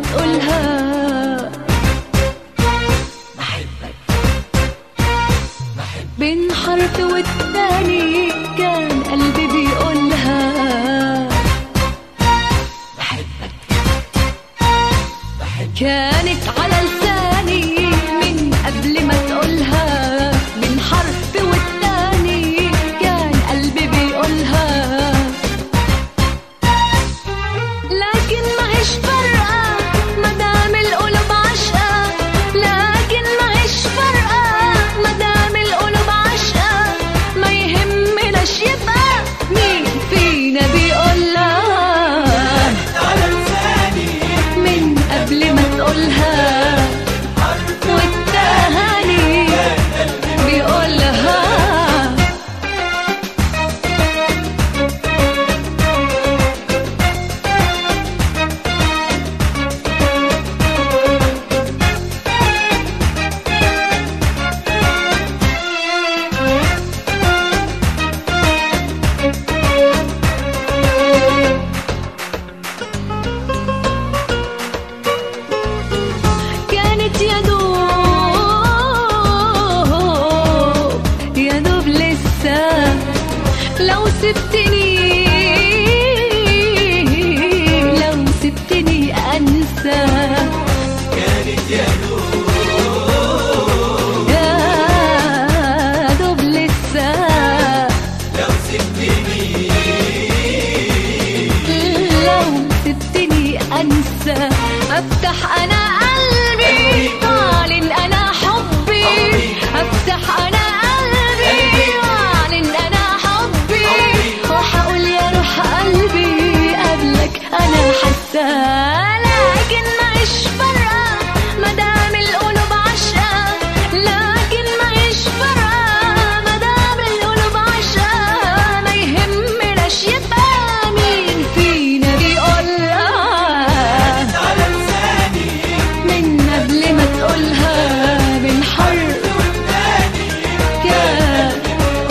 تقولها بين حرف والتاني كان قلبي بيقولها كانت على لساني من قبل ما تقولها من حرف والتاني كان قلبي بيقولها لكن ما هيش فارقة ما دام القلوب عشقة لكن ما هيش فارقة ما دام القلوب عشقة ما يهمناش يبقى مين فينا بيقولها على لساني من قبل ما تقولها والتهاني بيقولها كانت يا دوب يا دوب لسه لو سبتني لو سبتني انسى كانت يا دوب يا دوب لسه لو سبتني لو سبتني انسى افتح انا قلبي واعلن انا حبي افتح انا قلبي واعلن انا حبي وحقول يا روح قلبي قبلك انا حاسه لكن مش فارقه ما دام القلوب عشقه لكن مش فارقه ما دام القلوب عشقه ما يهمناش يبقى مين فينا بيقولها على لساني من قبل ما تقولها من حرف كان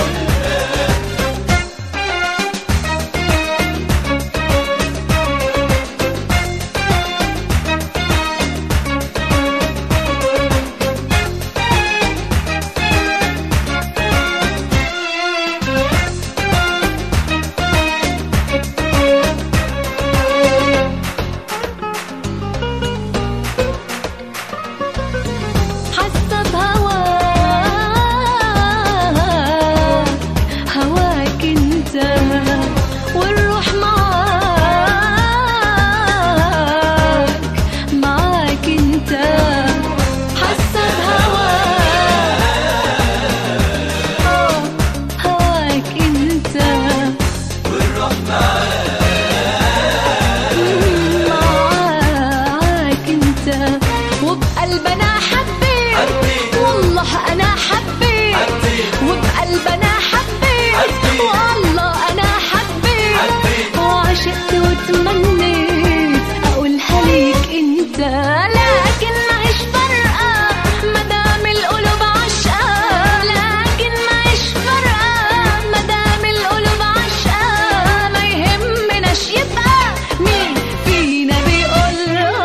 حاسه بهواك هواك انت والروح معاك معاك انت حاسه بهواك آه، هواك انت والروح معاك انت وبقلب انا حبيت حبيت. والله انا حبيت حبيت. وبقلب انا حبيت حبيت. والله انا حبيت حبيت. وعشقت وتمنيت اقولها ليك انت لكن ما هيش فارقه ما دام القلوب عشقه لكن ما هيش فارقه ما دام القلوب عشقه ما يهمناش يبقى مين فينا بيقولها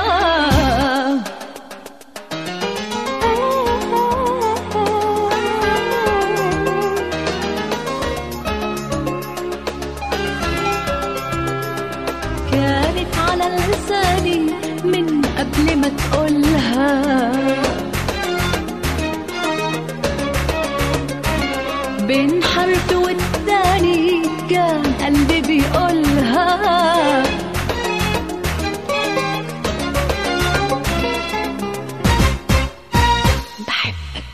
كانت على لساني من قبل ما تقولها بين حرف والتاني كان قلبي بيقولها بحبك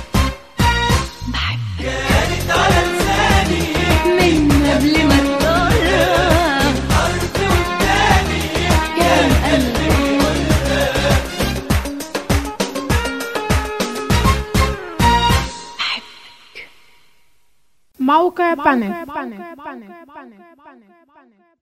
بحبك كانت على لساني من قبل ما تقولها حرف والتاني كان قلبي موقع بانل